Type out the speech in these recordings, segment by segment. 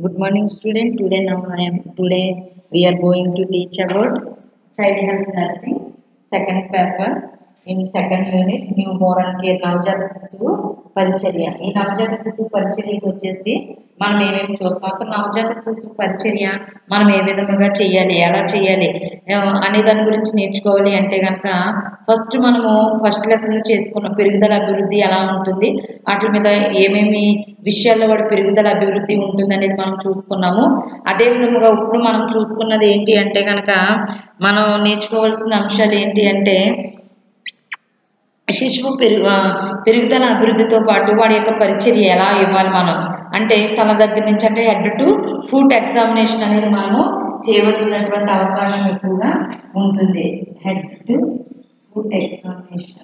Good morning, student. Today now I am today we are going to teach about child health nursing second paper in second unit newborn care నవజాత శిశువు పరిచర్య ఈ నవజాత శిశువు పరిచర్యకి వచ్చేసి మనం ఏమేమి చూస్తాం అసలు నవజాత శిశువు పరిచర్య మనం ఏ విధముగా చేయాలి ఎలా చేయాలి ఆ, అనే దాని గురించి నేర్చుకోవాలి అంటే కనుక ఫస్ట్ మనము ఫస్ట్ లెసన్లో చేసుకున్న పెరుగుదల అభివృద్ధి ఎలా ఉంటుంది వాటి మీద ఏమేమి విషయాల్లో వాడి పెరుగుదల అభివృద్ధి ఉంటుంది అనేది మనం చూసుకున్నాము అదే విధముగా ఇప్పుడు మనం చూసుకున్నది ఏంటి అంటే కనుక మనం నేర్చుకోవాల్సిన అంశాలు ఏంటి అంటే శిశువు పెరుగు ఆ, పెరుగుదల అభివృద్ధితో పాటు వాడి యొక్క పరిచర్య ఎలా ఇవ్వాలి మనం అంటే తన దగ్గర నుంచి అంటే హెడ్ టు ఫుడ్ ఎగ్జామినేషన్ అనేది మనము చేయవలసినటువంటి అవకాశం ఎక్కువగా ఉంటుంది head to foot examination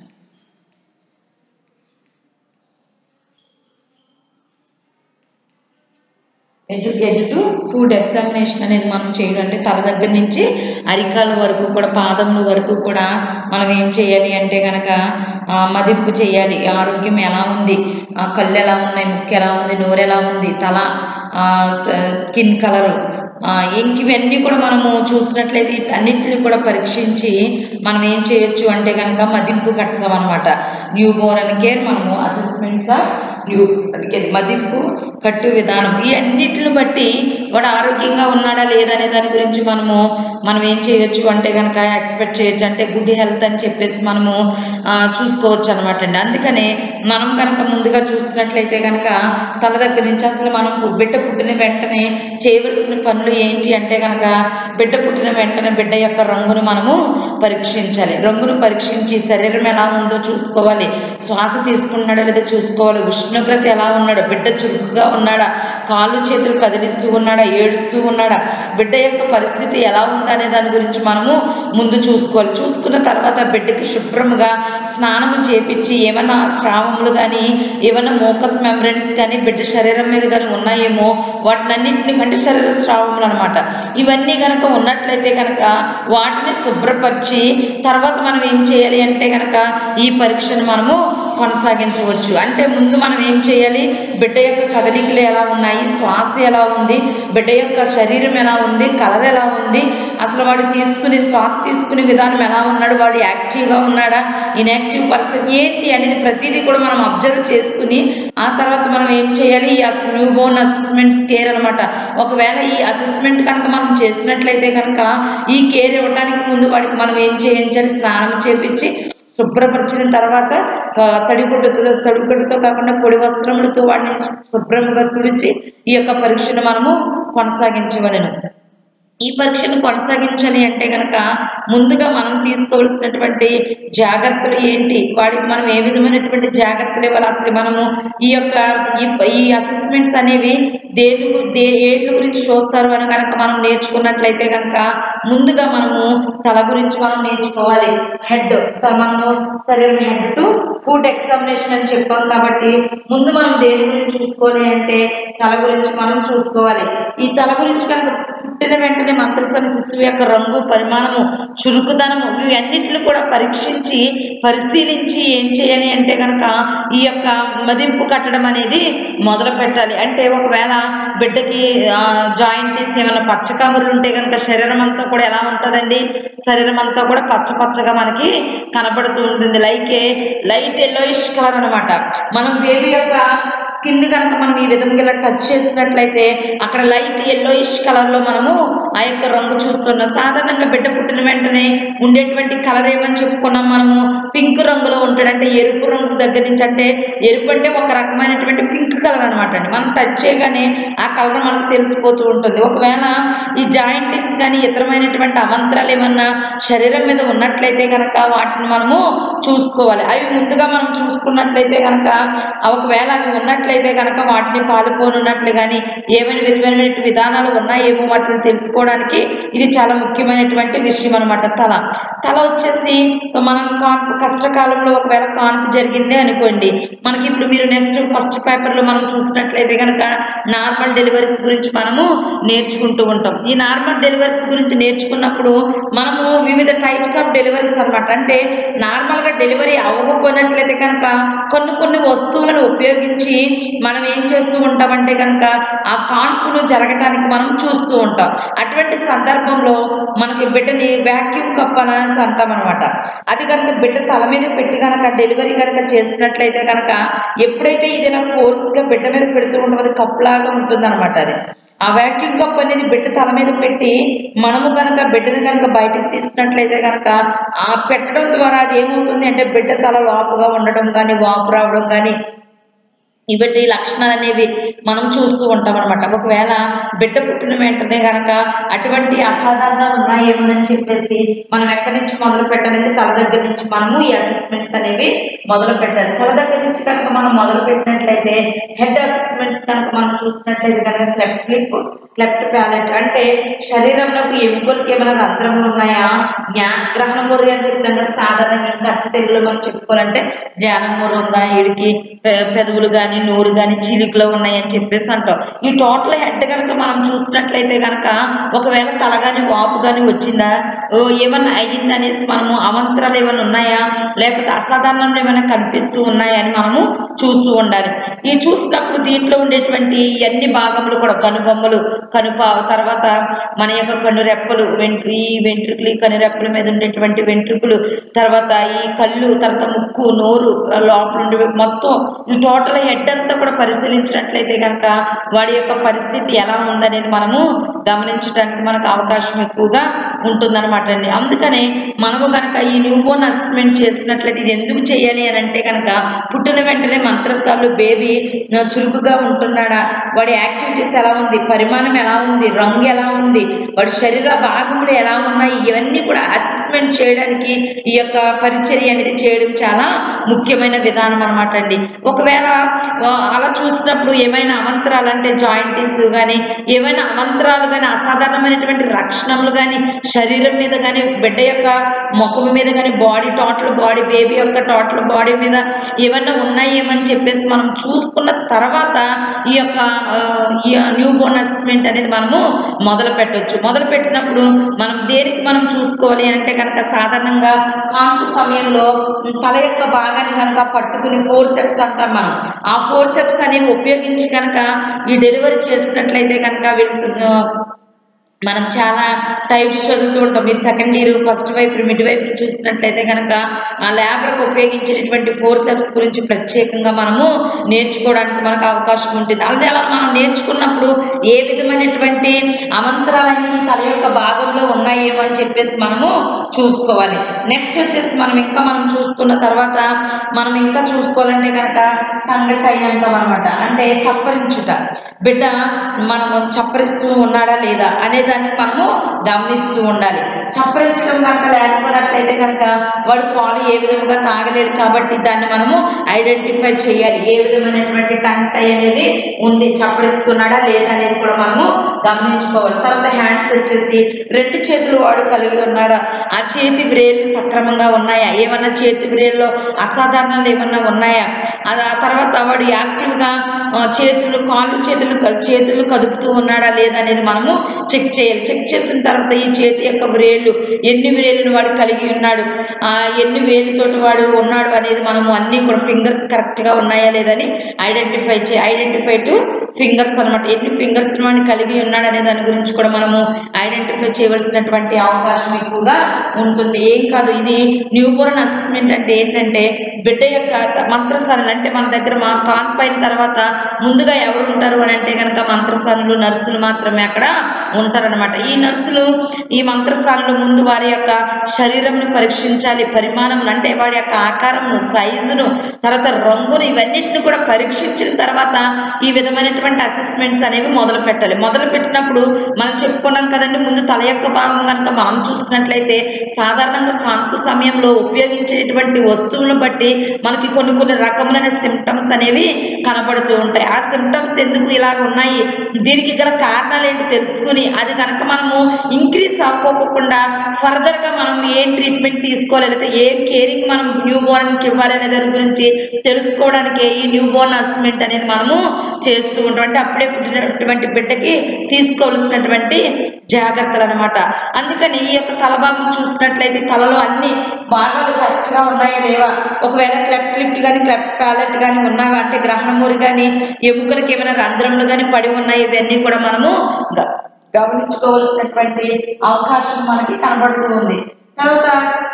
head head to foot examination అనేది మనం చేయడం అంటే తల దగ్గర నుంచి అరికాల వరకు కూడా పాదముల వరకు కూడా మనం ఏం చేయాలి అంటే కనుక మదింపు చేయాలి ఆరోగ్యం ఎలా ఉంది ఆ, కళ్ళు ఎలా ఉన్నాయి ముక్కు ఎలా ఉంది నోరు ఎలా ఉంది తల ఆ, స- స్కిన్ కలరు ఆ, ఇంక ఇవన్నీ కూడా మనము చూసినట్లయితే అన్నింటిని కూడా పరీక్షించి మనం ఏం చేయొచ్చు అంటే కనుక మదింపు కట్టడం అనమాట న్యూ బోర్న్ కేర్ మనము అసెస్మెంట్స్ ఆఫ్ న్యూ అంటే మదింపు కట్టు విధానం ఈ అన్నిటిని బట్టి వాడు ఆరోగ్యంగా ఉన్నాడా లేదనే దాని గురించి మనము మనం ఏం చేయొచ్చు అంటే కనుక ఎక్స్పెక్ట్ చేయొచ్చు అంటే గుడ్ హెల్త్ అని చెప్పేసి మనము ఆ, చూసుకోవచ్చు అనమాట అండి అందుకనే మనం కనుక ముందుగా చూసినట్లయితే కనుక తల దగ్గర నుంచి అసలు మనం పు- బిడ్డ పుట్టిన వెంటనే చేయవలసిన పనులు ఏంటి అంటే కనుక బిడ్డ పుట్టిన వెంటనే బిడ్డ యొక్క రంగును మనము పరీక్షించాలి రంగును పరీక్షించి శరీరం ఎలా ఉందో చూసుకోవాలి శ్వాస తీసుకున్నాడో లేదో చూసుకోవాలి ఉష్ణోగ్రత ఎలా ఉన్నాడో బిడ్డ చురుకుగా ఉన్నాడా కాళ్ళు చేతులు కదిలిస్తూ ఉన్నాడా ఏడుస్తూ ఉన్నాడా బిడ్డ యొక్క పరిస్థితి ఎలా ఉందనే దాని గురించి మనము ముందు చూసుకోవాలి చూసుకున్న తర్వాత బిడ్డకి శుభ్రముగా స్నానము చేపించి ఏమైనా స్రావములు కానీ ఏమైనా మోకస్ మెమరెన్స్ కానీ బిడ్డ శరీరం మీద కానీ ఉన్నాయేమో వాటినన్నింటిని కంటే శరీర స్రావములు అనమాట ఇవన్నీ కనుక ఉన్నట్లయితే కనుక వాటిని శుభ్రపరిచి తర్వాత మనం ఏం చేయాలి అంటే కనుక ఈ పరీక్షను మనము కొనసాగించవచ్చు అంటే ముందు మనం ఏం చేయాలి బిడ్డ యొక్క కదలికలు ఎలా ఉన్నాయి శ్వాస ఎలా ఉంది బిడ్డ యొక్క శరీరం ఎలా ఉంది కలర్ ఎలా ఉంది అసలు వాడు తీసుకునే శ్వాస తీసుకునే విధానం ఎలా ఉన్నాడు వాడు యాక్టివ్గా ఉన్నాడా ఇన్యాక్టివ్ పర్సన్ ఏంటి అనేది ప్రతిదీ కూడా మనం అబ్జర్వ్ చేసుకుని ఆ తర్వాత మనం ఏం చేయాలి ఈ న్యూ బోర్న్ అసెస్మెంట్స్ కేర్ అనమాట ఒకవేళ ఈ అసెస్మెంట్ కనుక మనం చేసినట్లయితే కనుక ఈ కేర్ ఇవ్వడానికి ముందు వాడికి మనం ఏం చేయించాలి స్నానం చేపించి శుభ్రపరిచిన తర్వాత ఆ, తడిగుడ్డతో తడిగుడ్డతో కాకుండా పొడి వస్త్రములతో వాడిని శుభ్రంగా తుడిచి ఈ యొక్క పరీక్షను మనము కొనసాగించవలను ఈ పరీక్షను కొనసాగించాలి అంటే కనుక ముందుగా మనం తీసుకోవాల్సినటువంటి జాగ్రత్తలు ఏంటి వాడికి మనం ఏ విధమైనటువంటి జాగ్రత్తలు ఇవ్వాలి అసలు మనము ఈ యొక్క ఈ ఈ అసెస్మెంట్స్ అనేవి దేని గు- దే ఏట్ల గురించి చూస్తారు అని కనుక మనం నేర్చుకున్నట్లయితే కనుక ముందుగా మనము తల గురించి మనం నేర్చుకోవాలి హెడ్ మనము శరీరం హెడ్ టు ఫుడ్ ఎగ్జామినేషన్ అని చెప్పాం కాబట్టి ముందు మనం దేని గురించి చూసుకోవాలి అంటే తల గురించి మనం చూసుకోవాలి ఈ తల గురించి కనుక పుట్టిన వెంటనే మంత్రస్థాన శిశువు యొక్క రంగు పరిమాణము చురుకుదనము ఇవన్నిటిని కూడా పరీక్షించి పరిశీలించి ఏం చేయాలి అంటే కనుక ఈ యొక్క మదింపు కట్టడం అనేది మొదలు పెట్టాలి అంటే ఒకవేళ బిడ్డకి జాయింటీస్ ఏమైనా పచ్చకామరులు ఉంటే కనుక శరీరం అంతా కూడా ఎలా ఉంటుందండి శరీరం అంతా కూడా పచ్చ పచ్చగా మనకి కనపడుతూ ఉంటుంది లైక్ లైట్ ఎల్లోయిష్ కలర్ అనమాట మనం బేబీ యొక్క స్కిన్ కనుక మనం ఈ విధంగా ఇలా టచ్ చేసినట్లయితే అక్కడ లైట్ ఎల్లోయిష్ కలర్లో మనము ఆ యొక్క రంగు చూస్తున్నాం సాధారణంగా బిడ్డ పుట్టిన వెంటనే ఉండేటువంటి కలర్ ఏమని చెప్పుకున్నాం మనము పింక్ రంగులో ఉంటాడు అంటే ఎరుపు రంగు దగ్గర నుంచి అంటే ఎరుపు అంటే ఒక రకమైనటువంటి పింక్ కలర్ అనమాట అండి మనం టచ్ చేయగానే ఆ కలర్ మనకు తెలిసిపోతూ ఉంటుంది ఒకవేళ ఈ జాయింటిస్ కానీ ఇతరమైనటువంటి అవంతరాలు ఏమన్నా శరీరం మీద ఉన్నట్లయితే కనుక వాటిని మనము చూసుకోవాలి అవి ముందుగా మనం చూసుకున్నట్లయితే కనుక ఒకవేళ అవి ఉన్నట్లయితే కనుక వాటిని పాలుపోనున్నట్లు కానీ ఏమైనా విధమైన విధానాలు ఉన్నాయేమో వాటిని తెలుసుకోవడానికి ఇది చాలా ముఖ్యమైనటువంటి విషయం అనమాట తల తల వచ్చేసి మనం కాన్పు కష్టకాలంలో ఒకవేళ కాన్పు జరిగిందే అనుకోండి మనకి ఇప్పుడు మీరు నెక్స్ట్ ఫస్ట్ పేపర్లో మనం చూసినట్లయితే కనుక నార్మల్ డెలివరీస్ గురించి మనము నేర్చుకుంటూ ఉంటాం ఈ నార్మల్ డెలివరీస్ గురించి నేర్చుకున్నప్పుడు మనము వివిధ టైప్స్ ఆఫ్ డెలివరీస్ అన్నమాట అంటే నార్మల్గా డెలివరీ అవ్వకపోయినట్లయితే కనుక కొన్ని కొన్ని వస్తువులను ఉపయోగించి మనం ఏం చేస్తూ ఉంటామంటే కనుక ఆ కాన్పును జరగటానికి మనం చూస్తూ ఉంటాం అటువంటి సందర్భంలో మనకి బిడ్డని వ్యాక్యూమ్ కప్ అనేసి అంటాం అనమాట అది కనుక బిడ్డ తల మీద పెట్టి కనుక డెలివరీ కనుక చేస్తున్నట్లయితే కనుక ఎప్పుడైతే ఇది నాకు ఫోర్స్గా బిడ్డ మీద పెడుతూ ఉంటామో అది కప్ లాగా ఉంటుంది అది ఆ వ్యాక్యూమ్ కప్ అనేది బిడ్డ తల మీద పెట్టి మనము కనుక బిడ్డను కనుక బయటకు తీసుకున్నట్లయితే కనుక ఆ పెట్టడం ద్వారా అది ఏమవుతుంది అంటే బిడ్డ తల వాపుగా ఉండడం కానీ వాపు రావడం కానీ ఇవటి లక్షణాలు అనేవి మనం చూస్తూ ఉంటాం అనమాట ఒకవేళ బిడ్డ పుట్టిన వెంటనే కనుక అటువంటి అసాధారణాలు ఉన్నాయేమోనని చెప్పేసి మనం ఎక్కడి నుంచి మొదలు పెట్టాలంటే తల దగ్గర నుంచి మనము ఈ అసెస్మెంట్స్ అనేవి మొదలు పెట్టాలి తల దగ్గర నుంచి కనుక మనం మొదలు పెట్టినట్లయితే హెడ్ అసెస్మెంట్స్ కనుక మనం చూసినట్లయితే కనుక క్లెఫ్ట్ లిప్ క్లెఫ్ట్ ప్యాలెట్ అంటే శరీరంలోకి ఎముకలకి ఏమైనా రంధ్రములు ఉన్నాయా జ్ఞా గ్రహణ మురి అని చెప్తాం కదా సాధారణంగా ఇంకా అచ్చ తెలుగులో మనం చెప్పుకోవాలంటే జ్ఞానం మురి ఉందా వీడికి పె- పెదవులు కానీ నోరు కానీ చీలికలో ఉన్నాయని చెప్పేసి అంటాం ఈ టోటల్ హెడ్ కనుక మనం చూసినట్లయితే కనుక ఒకవేళ తల కానీ వాపు కానీ వచ్చిందా ఓ ఏమన్నా అయ్యింది అనేసి మనము అవంతరాలు ఏమైనా ఉన్నాయా లేకపోతే అసాధారణంలో ఏమైనా కనిపిస్తూ ఉన్నాయా అని మనము చూస్తూ ఉండాలి ఈ చూసినప్పుడు దీంట్లో ఉండేటువంటి అన్ని భాగములు కూడా కనుబొమ్మలు కనుప తర్వాత మన యొక్క కనురెప్పలు వెంట్రు ఈ వెంట్రుకలు ఈ కనురెప్పల మీద ఉండేటువంటి వెంట్రుకలు తర్వాత ఈ కళ్ళు తర్వాత ముక్కు నోరు ఆ లోపల ఉండే మొత్తం ఈ టోటల్ హెడ్ అంతా కూడా పరిశీలించినట్లయితే కనుక వాడి యొక్క పరిస్థితి ఎలా ఉందనేది మనము గమనించడానికి మనకు అవకాశం ఎక్కువగా ఉంటుందన్నమాట అండి అందుకనే మనము కనుక ఈ న్యూబోర్న్ అసెస్మెంట్ చేసినట్లయితే ఇది ఎందుకు చేయాలి అని అంటే కనుక పుట్టిన వెంటనే మంత్రస్థాలు బేబీ చురుకుగా ఉంటున్నాడా వాడి యాక్టివిటీస్ ఎలా ఉంది పరిమాణం ఎలా ఉంది రంగు ఎలా ఉంది వాడి శరీర భాగములు ఎలా ఉన్నాయి ఇవన్నీ కూడా అసెస్మెంట్ చేయడానికి ఈ యొక్క పరిచర్య అనేది చేయడం చాలా ముఖ్యమైన విధానం అనమాట అండి ఒకవేళ ఆ, అలా చూసినప్పుడు ఏమైనా అమంతరాలు అంటే జాయింటీస్ కానీ ఏమైనా అమంతరాలు కానీ అసాధారణమైనటువంటి లక్షణములు కానీ శరీరం మీద కానీ బిడ్డ యొక్క ముఖం మీద కానీ బాడీ టోటల్ బాడీ బేబీ యొక్క టోటల్ బాడీ మీద ఏమన్నా ఉన్నాయేమని చెప్పేసి మనం చూసుకున్న తర్వాత ఈ యొక్క ఆ, ఈ న్యూ బోర్న్ అసెస్మెంట్ అనేది మనము మొదలు పెట్టవచ్చు మొదలు పెట్టినప్పుడు మనం దేనికి మనం చూసుకోవాలి అంటే కనుక సాధారణంగా కాన్పు సమయంలో తల యొక్క భాగాన్ని కనుక పట్టుకుని ఫోర్ సెప్స్ అంటాం మనం ఆ ఫోర్ సెప్స్ అనేవి ఉపయోగించి కనుక ఈ డెలివరీ చేసినట్లయితే కనుక వీళ్ళు మనం చాలా టైప్స్ చదువుతూ ఉంటాం మీరు సెకండ్ ఇయర్ ఫస్ట్ వైపు మిడ్ వైపు చూసినట్లయితే కనుక ఆ ల్యాబ్లకు ఉపయోగించేటటువంటి ఫోర్ స్టెప్స్ గురించి ప్రత్యేకంగా మనము నేర్చుకోవడానికి మనకు అవకాశం ఉంటుంది అదే అలా మనం నేర్చుకున్నప్పుడు ఏ విధమైనటువంటి అమంతరాలు అనేవి తల యొక్క భాగంలో ఉన్నాయేమో అని చెప్పేసి మనము చూసుకోవాలి నెక్స్ట్ వచ్చేసి మనం ఇంకా మనం చూసుకున్న తర్వాత మనం ఇంకా చూసుకోవాలంటే కనుక టంగటై అంటాం అనమాట అంటే చప్పరించుట బిడ్డ మనము చప్పరిస్తూ ఉన్నాడా లేదా అనే దాన్ని మనము గమనిస్తూ ఉండాలి చప్పరించడం కనుక లేకపోయినట్లయితే కనుక వాడు పాలు ఏ విధముగా తాగలేడు కాబట్టి దాన్ని మనము ఐడెంటిఫై చేయాలి ఏ విధమైనటువంటి టంగ్ టై అనేది ఉంది చప్పరిస్తున్నాడా లేదా అనేది కూడా మనము గమనించుకోవాలి తర్వాత హ్యాండ్స్ వచ్చేసి రెండు చేతులు వాడు కలిగి ఉన్నాడా ఆ చేతి వ్రేళ్ళు సక్రమంగా ఉన్నాయా ఏమన్నా చేతి వ్రేల్లో అసాధారణలు ఏమన్నా ఉన్నాయా అది ఆ తర్వాత వాడు యాక్టివ్గా ఆ, చేతులు కాళ్ళు చేతులు క- చేతులు కదుపుతూ ఉన్నాడా లేదా అనేది మనము చెక్ చేయాలి చెక్ చేసిన తర్వాత ఈ చేతి యొక్క వ్రేళ్ళు ఎన్ని వ్రేళ్ళను వాడు కలిగి ఉన్నాడు ఆ, ఎన్ని వేలుతోటి వాడు ఉన్నాడు అనేది మనము అన్నీ కూడా ఫింగర్స్ కరెక్ట్గా ఉన్నాయా లేదని ఐడెంటిఫై చే ఐడెంటిఫై టు ఫింగర్స్ అనమాట ఎన్ని ఫింగర్స్ వాడిని కలిగి ఉన్నాడు అనే దాని గురించి కూడా మనము ఐడెంటిఫై చేయవలసినటువంటి అవకాశం ఎక్కువగా ఉంటుంది ఏం కాదు ఇది న్యూ బోర్న్ అసెస్మెంట్ అంటే ఏంటంటే బిడ్డ యొక్క త- మంత్రసానులు అంటే మన దగ్గర మా కాన్పు అయిన తర్వాత ముందుగా ఎవరు ఉంటారు అని అంటే కనుక మంత్రసానులు నర్సులు మాత్రమే అక్కడ ఉంటారనమాట ఈ నర్సులు ఈ మంత్రస్థానంలో ముందు వారి యొక్క శరీరంను పరీక్షించాలి పరిమాణం అంటే వాడి యొక్క ఆకారమును సైజును తర్వాత రంగును ఇవన్నిటిని కూడా పరీక్షించిన తర్వాత ఈ విధమైనటువంటి రకమైనటువంటి అసెస్మెంట్స్ అనేవి మొదలు పెట్టాలి మొదలు పెట్టినప్పుడు మనం చెప్పుకున్నాం కదండి ముందు తల యొక్క భాగం కనుక మనం చూసినట్లయితే సాధారణంగా కాన్పు సమయంలో ఉపయోగించేటువంటి వస్తువులను బట్టి మనకి కొన్ని కొన్ని రకములైన సిమ్టమ్స్ అనేవి కనబడుతూ ఉంటాయి ఆ సిమ్టమ్స్ ఎందుకు ఇలాగ ఉన్నాయి దీనికి గల కారణాలు ఏంటి తెలుసుకుని అది కనుక మనము ఇంక్రీజ్ అవ్వకోకుండా ఫర్దర్గా మనం ఏ ట్రీట్మెంట్ తీసుకోవాలి లేదా ఏ కేరింగ్ మనం న్యూ బోర్న్కి ఇవ్వాలి అనే దాని గురించి తెలుసుకోవడానికి ఈ న్యూ బోర్న్ అసెస్మెంట్ అనేది మనము చేస్తూ ఉంటాం అంటే అప్పుడే పుట్టినటువంటి బిడ్డకి తీసుకోవాల్సినటువంటి జాగ్రత్తలు అనమాట అందుకని ఈ యొక్క తలభాగం చూసినట్లయితే తలలో అన్ని భాగాలు కరెక్ట్గా ఉన్నాయా లేవా ఒకవేళ క్లెఫ్ట్ లిఫ్ట్ కానీ క్లెఫ్ట్ ప్యాలెట్ కానీ ఉన్నావా అంటే గ్రహణమూరి కానీ ఎముకలకి ఏమైనా రంధ్రములు కానీ పడి ఉన్నాయి ఇవన్నీ కూడా మనము గ- గమనించుకోవాల్సినటువంటి అవకాశం మనకి కనబడుతూ ఉంది తర్వాత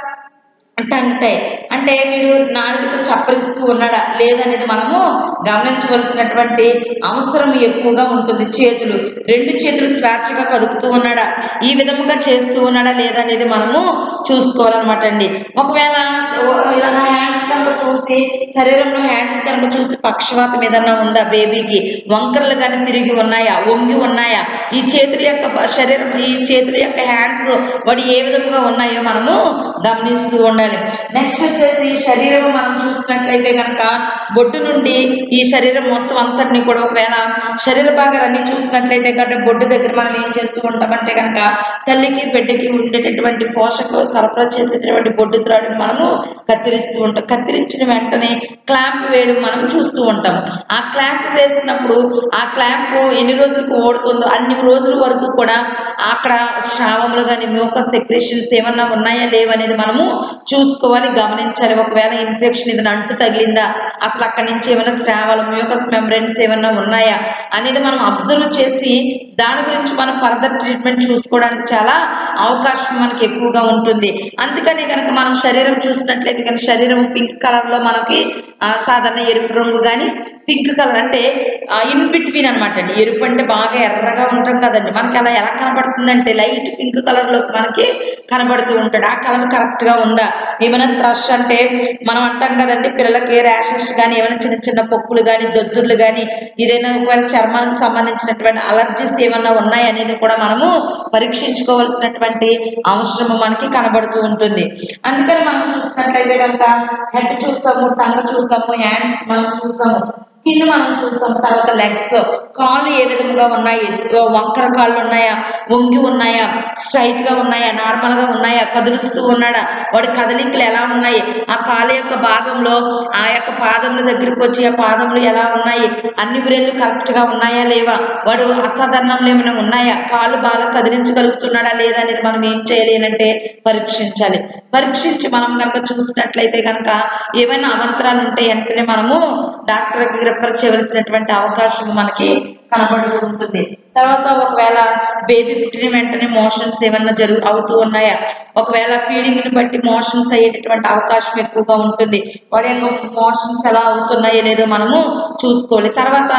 టంగ్ టై అంటే వీడు నాలుగుతో చప్పరిస్తూ ఉన్నాడా లేదనేది మనము గమనించవలసినటువంటి అవసరం ఎక్కువగా ఉంటుంది చేతులు రెండు చేతులు స్వేచ్ఛగా కదుపుతూ ఉన్నాడా ఈ విధముగా చేస్తూ ఉన్నాడా లేదా అనేది మనము చూసుకోవాలన్నమాట అండి ఒకవేళ ఇలా హ్యాండ్స్ కనుక చూసి శరీరంలో హ్యాండ్స్ కనుక చూసి పక్షవాతం ఏదన్నా ఉందా బేబీకి వంకరలు కానీ తిరిగి ఉన్నాయా వంగి ఉన్నాయా ఈ చేతుల యొక్క బ- శరీరం ఈ చేతుల యొక్క హ్యాండ్స్ వాడు ఏ విధంగా ఉన్నాయో మనము గమనిస్తూ ఉండాలి నెక్స్ట్ వచ్చేసి శరీరం మనం చూసినట్లయితే కనుక బొడ్డు నుండి ఈ శరీరం మొత్తం అంతటిని కూడా ఒకవేళ శరీర భాగాలన్నీ చూసినట్లయితే కనుక బొడ్డు దగ్గర మనం ఏం చేస్తూ ఉంటామంటే కనుక తల్లికి బిడ్డకి ఉండేటటువంటి పోషక సరఫరా చేసేటటువంటి బొడ్డు త్రాడుని మనము కత్తిరిస్తూ ఉంటాం కత్తిరించిన వెంటనే క్లాంప్ వేయడం మనం చూస్తూ ఉంటాం ఆ క్లాంప్ వేసినప్పుడు ఆ క్లాంప్ ఎన్ని రోజులకు ఓడుతుందో అన్ని రోజుల వరకు కూడా అక్కడ స్రావములు కానీ మ్యూకస్ సెక్రేషన్స్ ఏమన్నా ఉన్నాయా లేవనేది మనము చూసుకోవాలి గమనించాలి ఒకవేళ ఇన్ఫెక్షన్ ఇది అంటు తగిలిందా అసలు అక్కడి నుంచి ఏమైనా స్రావాలు మ్యూకస్ మెంబ్రెన్స్ ఏమన్నా ఉన్నాయా అనేది మనం అబ్జర్వ్ చేసి దాని గురించి మనం ఫర్దర్ ట్రీట్మెంట్ చూసుకోవడానికి చాలా అవకాశం మనకి ఎక్కువగా ఉంటుంది అందుకని కనుక మనం శరీరం చూసినట్లయితే కనుక శరీరం పింక్ కలర్లో మనకి ఆ, సాధారణ ఎరుపు రంగు కానీ పింక్ కలర్ అంటే ఇన్ బిట్వీన్ అనమాట అండి ఎరుపు అంటే బాగా ఎర్రగా ఉంటాం కదండి మనకి అలా ఎలా కనబడుతుందంటే లైట్ పింక్ కలర్లో మనకి కనబడుతూ ఉంటాడు ఆ కలర్ కరెక్ట్గా ఉందా ఏమైనా థ్రష్ అంటే మనం అంటాం కదండి పిల్లలకి ర్యాషెస్ కానీ ఏమైనా చిన్న చిన్న పొక్కులు కానీ దొద్దుర్లు కానీ ఏదైనా ఒకవేళ చర్మానికి సంబంధించినటువంటి అలర్జీస్ ఏమన్నా ఉన్నాయి అనేది కూడా మనము పరీక్షించుకోవాల్సినటువంటి అవసరం మనకి కనబడుతూ ఉంటుంది అందుకని మనం చూసినట్లయితే కనుక హెడ్ చూస్తాము టంగ చూస్తాము హ్యాండ్స్ మనం చూస్తాము స్కిన్ మనం చూస్తాం తర్వాత లెగ్స్ కాళ్ళు ఏ విధంగా ఉన్నాయి వంకర కాళ్ళు ఉన్నాయా వంగి ఉన్నాయా స్ట్రైట్ గా ఉన్నాయా నార్మల్ గా ఉన్నాయా కదులుస్తూ ఉన్నాడా వాడి కదలికలు ఎలా ఉన్నాయి ఆ కాలు యొక్క భాగంలో ఆ యొక్క పాదముల దగ్గరికి వచ్చి ఆ పాదములు ఎలా ఉన్నాయి అన్ని విరేళ్ళు కరెక్ట్ గా ఉన్నాయా లేవా వాడు అసాధారణంలో ఏమైనా ఉన్నాయా కాళ్ళు బాగా కదిలించగలుగుతున్నాడా లేదా అనేది మనం ఏం చేయాలి అని అంటే పరీక్షించాలి పరీక్షించి మనం కనుక చూసినట్లయితే కనుక ఏమైనా అవంతరాలు ఉంటే వెంటనే మనము డాక్టర్కి రిఫర్ చేయవలసినటువంటి అవకాశం మనకి కనబడుతూ ఉంటుంది తర్వాత ఒకవేళ బేబీ పుట్టిన వెంటనే మోషన్స్ ఏమన్నా జరుగు అవుతూ ఉన్నాయా ఒకవేళ ఫీడింగ్ని బట్టి మోషన్స్ అయ్యేటటువంటి అవకాశం ఎక్కువగా ఉంటుంది వాడి యొక్క మోషన్స్ ఎలా అవుతున్నాయో లేదో మనము చూసుకోవాలి తర్వాత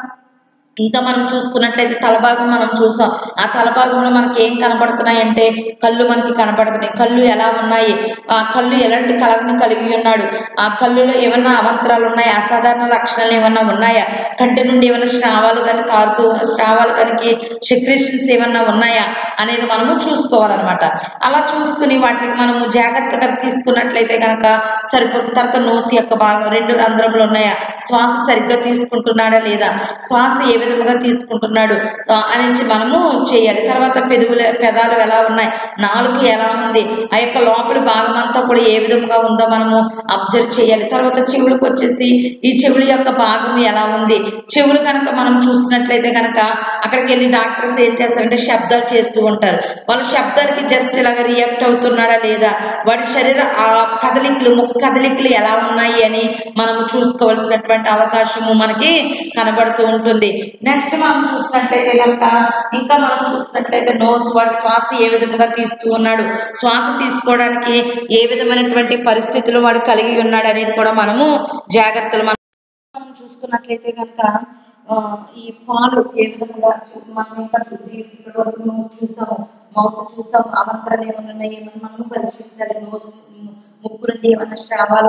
ఇంకా మనం చూసుకున్నట్లయితే తలభాగం మనం చూసాం ఆ తలభాగంలో మనకి ఏం కనబడుతున్నాయి అంటే కళ్ళు మనకి కనబడుతున్నాయి కళ్ళు ఎలా ఉన్నాయి ఆ కళ్ళు ఎలాంటి కలర్ని కలిగి ఉన్నాడు ఆ కళ్ళులో ఏమన్నా అవంతరాలు ఉన్నాయా అసాధారణ లక్షణాలు ఏమన్నా ఉన్నాయా కంటి నుండి ఏమైనా స్రావాలు కానీ కారుతూ స్రావాలు కానీ సెక్రేషన్స్ ఏమన్నా ఉన్నాయా అనేది మనము చూసుకోవాలన్నమాట అలా చూసుకుని వాటికి మనము జాగ్రత్తగా తీసుకున్నట్లయితే కనుక సరిపోతుంది తర్వాత నోతి యొక్క భాగం రెండు రంధ్రములు ఉన్నాయా శ్వాస సరిగ్గా తీసుకుంటున్నాడా లేదా శ్వాస ఏ విధముగా తీసుకుంటున్నాడు ఆ, అనేసి మనము చేయాలి తర్వాత పెదవుల పెదాలు ఎలా ఉన్నాయి నాలుగు ఎలా ఉంది ఆ యొక్క లోపలి భాగం అంతా కూడా ఏ విధముగా ఉందో మనము అబ్జర్వ్ చేయాలి తర్వాత చెవులకు వచ్చేసి ఈ చెవుల యొక్క భాగం ఎలా ఉంది చెవులు కనుక మనం చూసినట్లయితే కనుక అక్కడికి వెళ్ళి డాక్టర్స్ ఏం చేస్తారంటే శబ్దాలు చేస్తూ ఉంటారు వాళ్ళ శబ్దానికి జస్ట్ ఇలాగ రియాక్ట్ అవుతున్నాడా లేదా వాడి శరీర ఆ కదలికలు ముఖ కదలికలు ఎలా ఉన్నాయి అని మనము చూసుకోవాల్సినటువంటి అవకాశము మనకి కనబడుతూ ఉంటుంది నెక్స్ట్ మనం చూసినట్లయితే కనుక ఇంకా మనం చూసినట్లయితే నోస్ వాడు శ్వాస ఏ విధంగా తీస్తూ ఉన్నాడు శ్వాస తీసుకోవడానికి ఏ విధమైనటువంటి పరిస్థితులు వాడు కలిగి ఉన్నాడు అనేది కూడా మనము జాగ్రత్తలు మనం మనం చూసుకున్నట్లయితే కనుక ఆ, ఈ పాలు ఏ విధంగా చూ- మనం ఇంకా చూసి ఇప్పటి వరకు నోస్ చూసాము మౌత్ చూసాము అవంతరాలు ఏమైనా ఉన్నాయి ఏమైనా మనము పరీక్షించాలి నోరు ముక్కు నుండి ఏమైనా స్రావాలు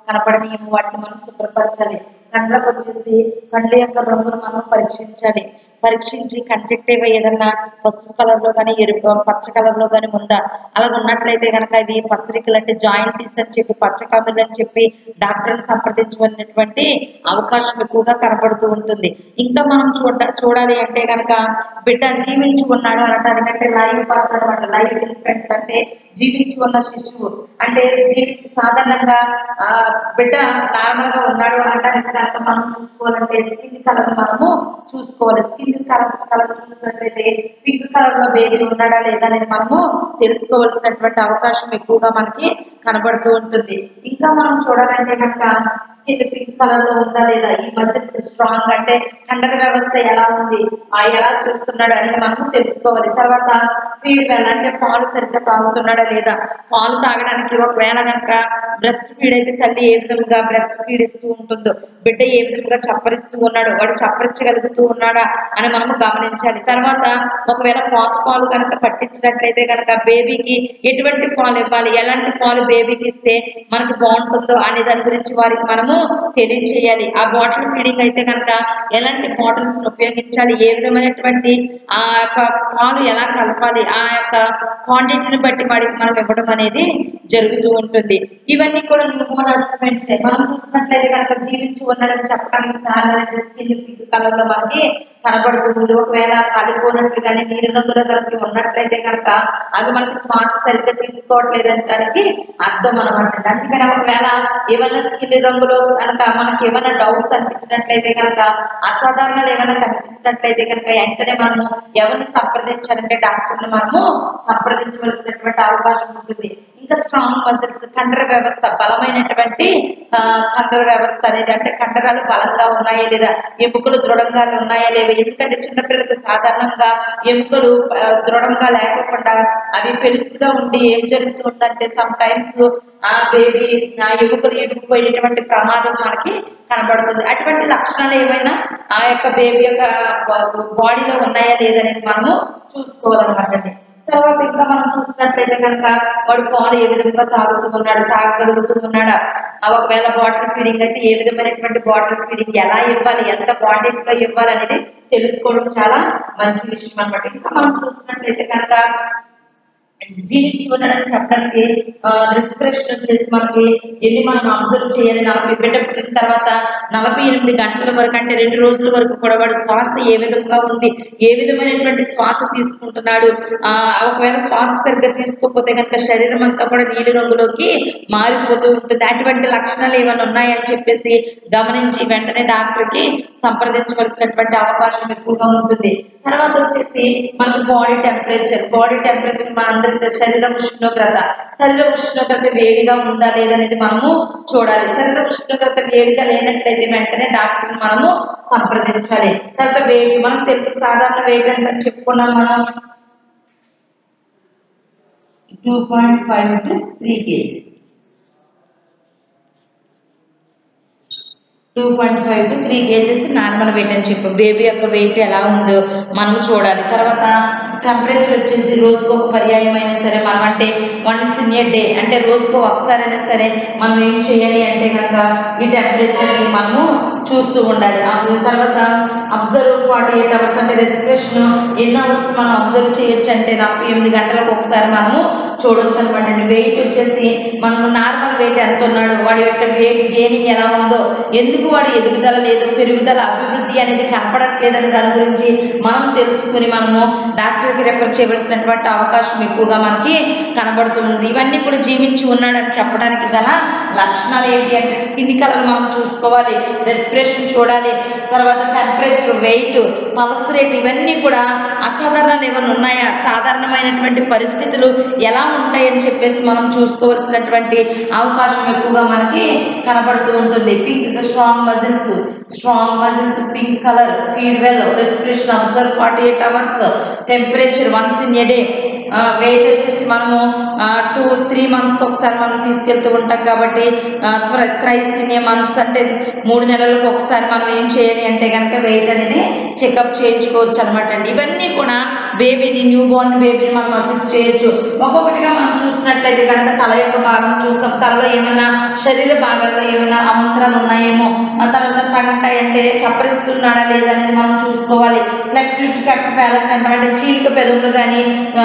కనపడనీయము వాటిని మనం శుభ్రపరచాలి కండ్లకు వచ్చేసి కండ్ల యొక్క రంగును మనం పరీక్షించాలి పరీక్షించి కంజక్టివ్ ఏదన్నా పసుపు కలర్ లో కానీ ఎరుపు పచ్చ కలర్ లో కానీ ఉందా అలా ఉన్నట్లయితే కనుక ఇది పసరికలు అంటే జాయింటీస్ అని చెప్పి పచ్చకామెలు అని చెప్పి డాక్టర్ని సంప్రదించబడినటువంటి అవకాశం ఎక్కువగా కనబడుతూ ఉంటుంది ఇంకా మనం చూడ చూడాలి అంటే కనుక బిడ్డ జీవించి ఉన్నాడు అనడానికంటే లైవ్ బర్త్ అనమాట లైవ్ ఇన్ఫెంట్స్ అంటే జీవించి ఉన్న శిశువు అంటే జీవి సాధారణంగా ఆ, బిడ్డ నార్మల్ గా ఉన్నాడు అనడానికి కనుక మనం చూసుకోవాలంటే స్కిన్ కలర్ మనము చూసుకోవాలి స్కిన్ కలర్ కలర్ చూసినట్లయితే పింక్ కలర్ లో బేబీ ఉన్నాడా లేదా అనేది మనము తెలుసుకోవాల్సినటువంటి అవకాశం ఎక్కువగా మనకి కనబడుతూ ఉంటుంది ఇంకా మనం చూడాలంటే కనుక స్కిన్ పింక్ కలర్ లో ఉందా లేదా ఈ మధ్య స్ట్రాంగ్ అంటే కండర వ్యవస్థ ఎలా ఉంది ఆ ఎలా చూస్తున్నాడు అనేది మనము తెలుసుకోవాలి తర్వాత ఫీడ్ వెల్ అంటే పాలు సరిగ్గా తాగుతున్నాడా లేదా పాలు తాగడానికి ఒకవేళ కనుక బ్రెస్ట్ ఫీడ్ అయితే తల్లి ఏ విధంగా బ్రెస్ట్ ఫీడ్ ఇస్తూ ఉంటుందో బిడ్డ ఏ విధంగా చప్పరిస్తూ ఉన్నాడు వాడు చప్పరించగలుగుతూ ఉన్నాడా అని మనము గమనించాలి తర్వాత ఒకవేళ పాత పాలు కనుక పట్టించినట్లయితే కనుక బేబీకి ఎటువంటి పాలు ఇవ్వాలి ఎలాంటి పాలు బేబీకి ఇస్తే మనకి బాగుంటుందో అనే దాని గురించి వారికి మనము తెలియచేయాలి ఆ బాటిల్ ఫీడింగ్ అయితే కనుక ఎలాంటి బాటిల్స్ ఉపయోగించాలి ఏ విధమైనటువంటి ఆ యొక్క పాలు ఎలా కలపాలి ఆ యొక్క క్వాంటిటీని బట్టి వాడికి మనం ఇవ్వడం అనేది జరుగుతూ ఉంటుంది ఇవన్నీ కూడా న్యూమోన్ అసెస్మెంట్స్ మనం చూసినట్లయితే కనుక జీవించి ఉన్నాడని చెప్పడానికి కారణాలు స్కిన్ పింక్ కలర్ లో మనకి కనబడుతుంది ఒకవేళ కాలిపోయినట్లు కానీ నీరు రంగులో కనుక ఉన్నట్లయితే కనుక అవి మనకి శ్వాస సరిగ్గా తీసుకోవట్లేదని దానికి అర్థం అనమాట అందుకని ఒకవేళ ఏమైనా స్కిన్ రంగులో కనుక మనకి ఏమైనా డౌట్స్ అనిపించినట్లయితే కనుక అసాధారణాలు ఏమైనా కనిపించినట్లయితే కనుక వెంటనే మనము ఎవరిని సంప్రదించాలంటే డాక్టర్ని మనము సంప్రదించవలసినటువంటి అవకాశం ఉంటుంది ఇంకా స్ట్రాంగ్ మజిల్స్ కండర వ్యవస్థ బలమైనటువంటి ఆ, కండర వ్యవస్థ అనేది అంటే కండరాలు బలంగా ఉన్నాయా లేదా ఎముకలు దృఢంగా ఉన్నాయా లేవా ఎందుకంటే చిన్నపిల్లలకు సాధారణంగా ఎముకలు ఆ, దృఢంగా లేకుండా అవి పెలుస్తుగా ఉండి ఏం జరుగుతుందంటే సమ్ టైమ్స్ ఆ బేబీ ఆ ఎముకలు ఎముకుపోయేటువంటి ప్రమాదం మనకి కనబడుతుంది అటువంటి లక్షణాలు ఏమైనా ఆ యొక్క బేబీ యొక్క బాడీలో ఉన్నాయా లేదనేది మనము చూసుకోవాలన్నమాట అండి తర్వాత ఇంకా మనం చూసినట్లయితే కనుక వాడు పాలు ఏ విధంగా తాగుతూ ఉన్నాడు తాగగలుగుతూ ఉన్నాడా ఆ ఒకవేళ బాటిల్ ఫీడింగ్ అయితే ఏ విధమైనటువంటి బాటిల్ ఫీడింగ్ ఎలా ఇవ్వాలి ఎంత క్వాంటిటీలో ఇవ్వాలి అనేది తెలుసుకోవడం చాలా మంచి విషయం అన్నమాట ఇంకా మనం చూసినట్లయితే కనుక జీవించి ఉండడం చెప్పడానికి రెస్పిరేషన్ వచ్చేసి మనకి ఎన్ని మనం అబ్జర్వ్ చేయాలి నలభై బిడ్డ పుట్టిన తర్వాత నలభై ఎనిమిది గంటల వరకు అంటే రెండు రోజుల వరకు కూడా వాడు శ్వాస ఏ విధంగా ఉంది ఏ విధమైనటువంటి శ్వాస తీసుకుంటున్నాడు ఆ ఒకవేళ శ్వాస సరిగ్గా తీసుకోకపోతే కనుక శరీరం అంతా కూడా నీలి రంగులోకి మారిపోతూ ఉంటుంది అటువంటి లక్షణాలు ఏమైనా ఉన్నాయని చెప్పేసి గమనించి వెంటనే డాక్టర్కి సంప్రదించవలసినటువంటి అవకాశం ఎక్కువగా ఉంటుంది తర్వాత వచ్చేసి మనకి బాడీ టెంపరేచర్ బాడీ టెంపరేచర్ మన అందరికి తెలుసు. శరీర ఉష్ణోగ్రత శరీర ఉష్ణోగ్రత వేడిగా ఉందా లేదనేది మనము చూడాలి శరీర ఉష్ణోగ్రత వేడిగా లేనట్లయితే వెంటనే డాక్టర్ని మనము సంప్రదించాలి తర్వాత వెయిట్ మనం తెలుసు సాధారణ వెయిట్ ఎంత చెప్పుకున్నాం మనం two point five to three KG two point five to three KGs normal weight అని చెప్పు బేబీ యొక్క వెయిట్ ఎలా ఉందో మనం చూడాలి తర్వాత టెంపరేచర్ వచ్చేసి రోజుకు ఒక పర్యాయం అయినా సరే మనం అంటే వన్స్ ఇన్ ఏ డే అంటే రోజుకు ఒకసారైనా సరే మనం ఏం చేయాలి అంటే కనుక ఈ టెంపరేచర్ని మనము చూస్తూ ఉండాలి ఆ తర్వాత అబ్జర్వ్ ఫార్టీ ఎయిట్ అవర్స్ అంటే రెస్పిరేషన్ ఎన్ని అవర్స్ మనం అబ్జర్వ్ చేయొచ్చు అంటే నలభై ఎనిమిది గంటలకు ఒకసారి మనము చూడొచ్చు అనమాట అండి వెయిట్ వచ్చేసి మనము నార్మల్ వెయిట్ ఎంత ఉన్నాడు వాడి యొక్క వెయిట్ గెయినింగ్ ఎలా ఉందో ఎందుకు వాడు ఎదుగుదల లేదు పెరుగుదల అభివృద్ధి అనేది కనపడట్లేదని దాని గురించి మనం తెలుసుకుని మనము డాక్టర్కి రెఫర్ చేయవలసినటువంటి అవకాశం ఎక్కువగా మనకి కనబడుతుంది ఇవన్నీ కూడా జీవించి ఉన్నాడని చెప్పడానికి గల లక్షణాలు ఏంటి అంటే స్కిన్ కలర్ మనం చూసుకోవాలి రెస్పిరేషన్ చూడాలి తర్వాత టెంపరేచర్ వెయిట్ పల్స్ రేట్ ఇవన్నీ కూడా అసాధారణాలు ఏమైనా ఉన్నాయా సాధారణమైనటువంటి పరిస్థితులు ఎలా ఉంటాయని చెప్పేసి మనం చూసుకోవాల్సినటువంటి అవకాశం ఎక్కువగా మనకి కనబడుతూ ఉంటుంది pink strong muscles strong muscles pink colour feed well respiration observe forty eight hours temperature once in a day weight వచ్చేసి మనము టూ త్రీ మంత్స్కి ఒకసారి మనం తీసుకెళ్తూ ఉంటాం కాబట్టి త్రైసినియ మంత్స్ అంటే మూడు నెలలకు ఒకసారి మనం ఏం చేయాలి అంటే కనుక వెయిట్ అనేది చెకప్ చేయించుకోవచ్చు అనమాట అండి ఇవన్నీ కూడా బేబీని న్యూ బోర్న్ బేబీని మనం అసిస్ట్ చేయొచ్చు ఒక్కొక్కటిగా మనం చూసినట్లయితే కనుక తల యొక్క భాగం చూస్తాం తలలో ఏమైనా శరీర భాగాల్లో ఏమైనా అవంతరాలు ఉన్నాయేమో ఆ తర్వాత టంటాయి అంటే చప్పరిస్తున్నాడా లేదా అనేది మనం చూసుకోవాలి క్లెఫ్ట్ లిప్ కట్ ప్యాలెట్ అంటే చీలిక పెదవులు కానీ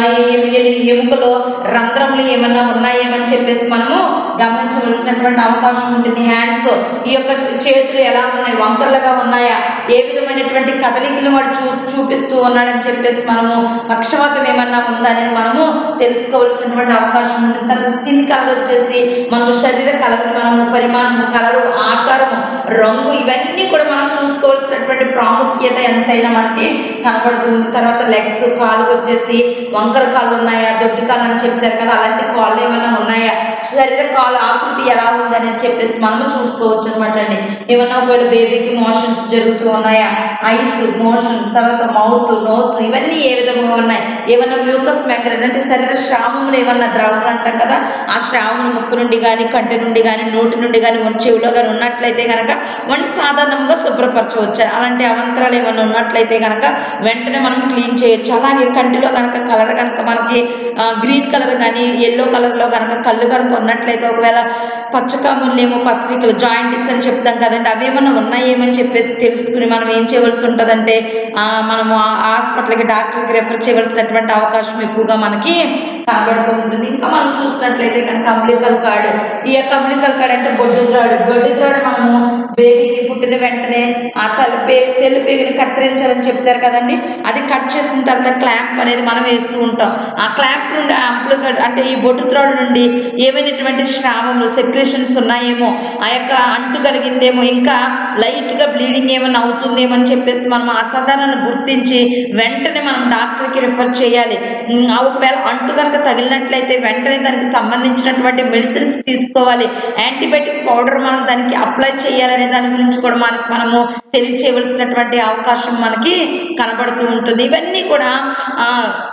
ఎముకలో రంధ్రములు ఏమైనా ఉన్నాయేమని చెప్పేసి మనము గమనించవలసినటువంటి అవకాశం ఉంటుంది హ్యాండ్స్ ఈ యొక్క చేతులు ఎలా ఉన్నాయి వంకరలుగా ఉన్నాయా ఏ విధమైనటువంటి కదలికలు వాడు చూ చూపిస్తూ ఉన్నాడని చెప్పేసి మనము పక్షవాతం ఏమన్నా ఉందా అనేది మనము తెలుసుకోవాల్సినటువంటి అవకాశం ఉంటుంది తర్వాత స్కిన్ కలర్ వచ్చేసి మనము శరీర కలర్ మనము పరిమాణం కలరు ఆకారము రంగు ఇవన్నీ కూడా మనం చూసుకోవాల్సినటువంటి ప్రాముఖ్యత ఎంతైనా మనకి కనబడుతుంది తర్వాత లెగ్స్ కాళ్ళు వచ్చేసి వంకర కాళ్ళు ఉన్నాయా దొడ్డి కాళ్ళు అని చెప్పారు కదా అలాంటి కాళ్ళు ఏమైనా ఉన్నాయా శరీర కాలు ఆకృతి ఎలా ఉందని చెప్పేసి మనము చూసుకోవచ్చు అనమాట అండి ఏమన్నా ఒకవేళ బేబీకి మోషన్స్ జరుగుతూ ఉన్నాయా ఐస్ మోషన్ తర్వాత మౌత్ నోస్ ఇవన్నీ ఏ విధంగా ఉన్నాయి ఏమన్నా మ్యూకస్ మెంగ్రెన్ అంటే శరీర శ్రావములు ఏమన్నా ద్రవములు అంటాం కదా ఆ శ్రావములు ముక్కు నుండి కానీ కంటి నుండి కానీ నోటి నుండి కానీ మన చెవిలో కానీ ఉన్నట్లయితే కనుక వాడిని సాధారణంగా శుభ్రపరచవచ్చు అలాంటి అవంతరాలు ఏమైనా ఉన్నట్లయితే కనుక వెంటనే మనం క్లీన్ చేయొచ్చు అలాగే కంటిలో కనుక కలర్ కనుక మనకి గ్రీన్ కలర్ కానీ ఎల్లో కలర్లో కనుక కళ్ళు కనుక ఉన్నట్లయితే ఒకవేళ పచ్చకాములేమో పత్రికలు జాయింటిస్ అని చెప్తాం కదండి అవేమన్నా ఉన్నాయేమని చెప్పేసి తెలుసుకుని మనం ఏం చేయవలసి ఉంటుందంటే ఆ, మనము ఆ హాస్పిటల్కి డాక్టర్కి రెఫర్ చేయవలసినటువంటి అవకాశం ఎక్కువగా మనకి కనబడుతూ ఉంటుంది ఇంకా మనం చూసినట్లయితే కనుక అంబ్లికల్ కార్డు ఈ యొక్క అంబ్లికల్ కార్డు అంటే బొడ్డు త్రాడు బొడ్డు త్రాడు మనము బేబీకి పుట్టిన వెంటనే ఆ తలపే తెల్లు పేగుని కత్తిరించాలని చెప్తారు కదండి అది కట్ చేసిన తర్వాత క్లాంప్ అనేది మనం వేస్తూ ఉంటాం ఆ క్లాంప్ నుండి ఆ అంప్లికల్ అంటే ఈ బొడ్డు త్రాడు నుండి ఏమైనటువంటి శ్రావములు సెక్రేషన్స్ ఉన్నాయేమో ఆ యొక్క అంటు కలిగిందేమో ఇంకా లైట్గా బ్లీడింగ్ ఏమైనా అవుతుందేమో అని చెప్పేసి మనం అసాధారణ గుర్తించి వెంటనే మనం డాక్టర్కి రిఫర్ చేయాలి ఉమ్, ఆ ఒకవేళ అంటు కనుక తగిలినట్లయితే వెంటనే దానికి సంబంధించినటువంటి మెడిసిన్స్ తీసుకోవాలి యాంటీబయాటిక్ పౌడర్ మనం దానికి అప్లై చేయాలనే దాని గురించి కూడా మనకి మనము తెలియచేయవలసినటువంటి అవకాశం మనకి కనబడుతూ ఉంటుంది ఇవన్నీ కూడా ఆ,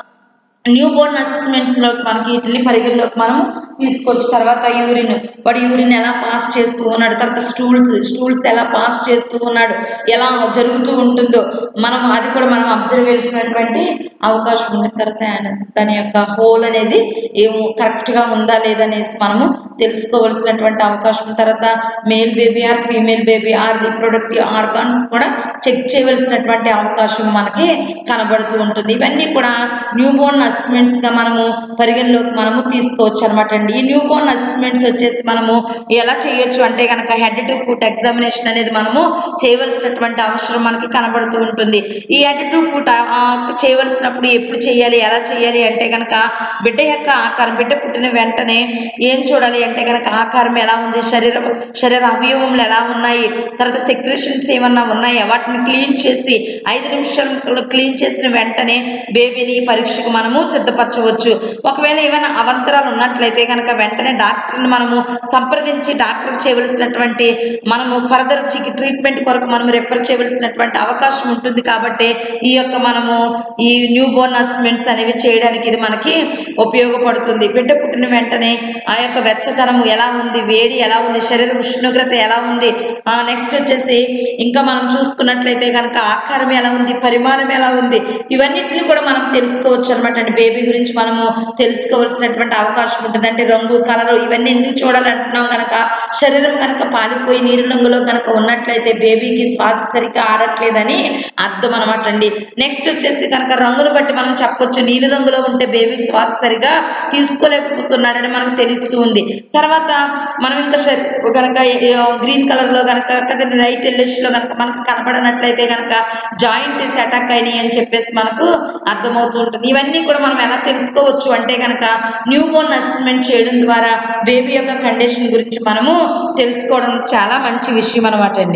న్యూ బోర్న్ అసెస్మెంట్స్లోకి మనకి వీటిని పరిగణలోకి మనం తీసుకోవచ్చు తర్వాత యూరిన్ వాడు యూరిన్ ఎలా పాస్ చేస్తూ ఉన్నాడు తర్వాత స్టూల్స్ స్టూల్స్ ఎలా పాస్ చేస్తూ ఉన్నాడు ఎలా జరుగుతూ ఉంటుందో మనం అది కూడా మనం అబ్జర్వ్ చేసినటువంటి అవకాశం ఉంది తర్వాత యానస్ దాని యొక్క హోల్ అనేది ఏమో కరెక్ట్గా ఉందా లేదా అనేసి మనము తెలుసుకోవాల్సినటువంటి అవకాశం ఉంది. తర్వాత male baby or female baby or reproductive organs కూడా చెక్ చేయవలసినటువంటి అవకాశం మనకి కనబడుతూ ఉంటుంది ఇవన్నీ కూడా న్యూ బోర్న్ అసెస్మెంట్స్గా మనము పరిగణలోకి మనము తీసుకోవచ్చు అనమాట అండి ఈ న్యూ బోర్న్ అసెస్మెంట్స్ వచ్చేసి మనము ఎలా చేయొచ్చు అంటే కనుక హెడ్ టు ఫుట్ ఎగ్జామినేషన్ అనేది మనము చేయవలసినటువంటి అవసరం మనకి కనబడుతూ ఉంటుంది ఈ హెడ్ టు ఫుట్ చేయవలసినప్పుడు ఎప్పుడు చేయాలి ఎలా చేయాలి అంటే కనుక బిడ్డ యొక్క ఆకారం బిడ్డ పుట్టిన వెంటనే ఏం చూడాలి అంటే కనుక ఆకారం ఎలా ఉంది శరీర శరీర అవయవములు ఎలా ఉన్నాయి తర్వాత సెక్రేషన్స్ ఏమన్నా ఉన్నాయా వాటిని క్లీన్ చేసి ఐదు నిమిషాలు క్లీన్ చేసిన వెంటనే బేబీని ఈ పరీక్షకు మనము సిద్ధపరచవచ్చు ఒకవేళ ఏమైనా అవంతరాలు ఉన్నట్లయితే కనుక వెంటనే డాక్టర్ని మనము సంప్రదించి డాక్టర్ చేయవలసినటువంటి మనము ఫర్దర్ ట్రీట్మెంట్ కొరకు మనం రెఫర్ చేయవలసినటువంటి అవకాశం ఉంటుంది కాబట్టి ఈ యొక్క మనము ఈ న్యూ బోర్న్ అసెస్మెంట్స్ అనేవి చేయడానికి ఇది మనకి ఉపయోగపడుతుంది బిడ్డ పుట్టిన వెంటనే ఆ యొక్క వెచ్చదనము ఎలా ఉంది వేడి ఎలా ఉంది శరీర ఉష్ణోగ్రత ఎలా ఉంది నెక్స్ట్ వచ్చేసి ఇంకా మనం చూసుకున్నట్లయితే కనుక ఆకారం ఎలా ఉంది పరిమాణం ఎలా ఉంది ఇవన్నిటిని కూడా మనం తెలుసుకోవచ్చు అనమాట అండి బేబీ గురించి మనము తెలుసుకోవాల్సినటువంటి అవకాశం ఉంటుంది అంటే రంగు కలరు ఇవన్నీ ఎందుకు చూడాలంటున్నాం కనుక శరీరం కనుక పాలిపోయి నీరు రంగులో కనుక ఉన్నట్లయితే బేబీకి శ్వాస సరిగ్గా ఆడట్లేదని అర్థం అనమాట అండి నెక్స్ట్ వచ్చేసి కనుక రంగును బట్టి మనం చెప్పొచ్చు నీలి రంగులో ఉంటే బేబీకి శ్వాస సరిగా తీసుకోలేకపోతున్నాడని మనకు తెలుస్తూ ఉంది తర్వాత మనం ఇంకా కనుక గ్రీన్ కలర్ లో కనుక కదండి లైట్ ఎల్లిష్ లో కనుక మనకు కనపడనట్లయితే కనుక జాయింట్ అటాక్ అయినాయి అని చెప్పేసి మనకు అర్థమవుతూ ఉంటుంది ఇవన్నీ కూడా మనం ఎలా తెలుసుకోవచ్చు అంటే కనుక న్యూ బోర్న్ అసెస్మెంట్ చేయడం ద్వారా బేబీ యొక్క కండిషన్ గురించి మనము తెలుసుకోవడం చాలా మంచి విషయం అనమాట అండి